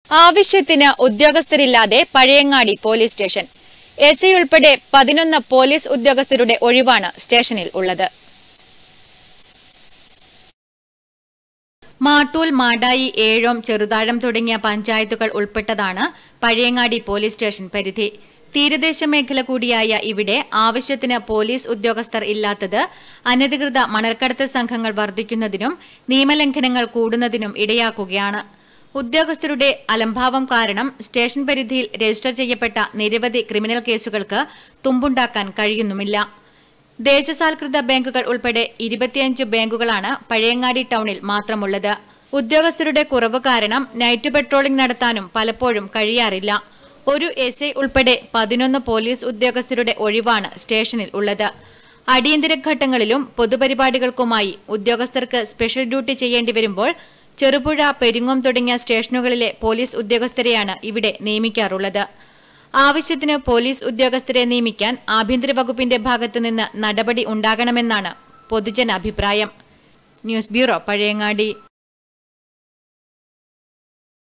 ആവശ്യത്തിന് ഉദ്യോഗസ്ഥരില്ലാതെ Pazhayangadi police station S I ഉൾപ്പെടെ പതിനൊന്ന് പോലീസ് ഉദ്യോഗസ്ഥരുടെ ഒഴിവാണ് സ്റ്റേഷനിൽ ഉള്ളത് മാട്ടൂൽ മാടായി ഏഴോം ചെറുതാഴം തുടങ്ങിയ പഞ്ചായത്തുകൾ ഉൾപ്പെട്ടതാണ് പഴയങ്ങാടി പോലീസ് സ്റ്റേഷൻ പരിധി തീരദേശ മേഖല കൂടിയായ ഇവിടെ ആവശ്യത്തിന് പോലീസ് ഉദ്യോഗസ്ഥർ ഇല്ലാത്തത് അനധികൃത മണൽക്കടത്ത് സംഘങ്ങൾ വർദ്ധിക്കുന്നതിനും നിയമലംഘനങ്ങൾ കൂടുന്നതിനും ഇടയാക്കുകയാണ് ഉദ്യോഗസ്ഥരുടെ അലംഭാവം കാരണം സ്റ്റേഷൻ പരിധിയിൽ രജിസ്റ്റർ ചെയ്യപ്പെട്ട നിരവധി ക്രിമിനൽ കേസുകൾക്ക് തുമ്പുണ്ടാക്കാൻ കഴിയുന്നുമില്ല ദേശസാൽകൃത ബാങ്കുകൾ ഉൾപ്പെടെ ഇരുപത്തിയഞ്ച് ബാങ്കുകളാണ് പഴയങ്ങാടി ടൗണിൽ മാത്രമുള്ളത് ഉദ്യോഗസ്ഥരുടെ കുറവ് കാരണം നൈറ്റ് പെട്രോളിംഗ് നടത്താനും പലപ്പോഴും കഴിയാറില്ല ഒരു എസ് ഐ ഉൾപ്പെടെ പതിനൊന്ന് പോലീസ് ഉദ്യോഗസ്ഥരുടെ ഒഴിവാണ് സ്റ്റേഷനിൽ ഉള്ളത് അടിയന്തര ഘട്ടങ്ങളിലും പൊതുപരിപാടികൾക്കുമായി ഉദ്യോഗസ്ഥർക്ക് സ്പെഷ്യൽ ഡ്യൂട്ടി ചെയ്യേണ്ടി വരുമ്പോൾ ചെറുപുഴ പെരിങ്ങോം തുടങ്ങിയ സ്റ്റേഷനുകളിലെ പോലീസ് ഉദ്യോഗസ്ഥരെയാണ് ഇവിടെ നിയമിക്കാറുള്ളത് ആവശ്യത്തിന് പോലീസ് ഉദ്യോഗസ്ഥരെ നിയമിക്കാൻ ആഭ്യന്തര വകുപ്പിന്റെ ഭാഗത്തുനിന്ന് നടപടി ഉണ്ടാകണമെന്നാണ് പൊതുജന അഭിപ്രായം ന്യൂസ് ബ്യൂറോ പഴയങ്ങാടി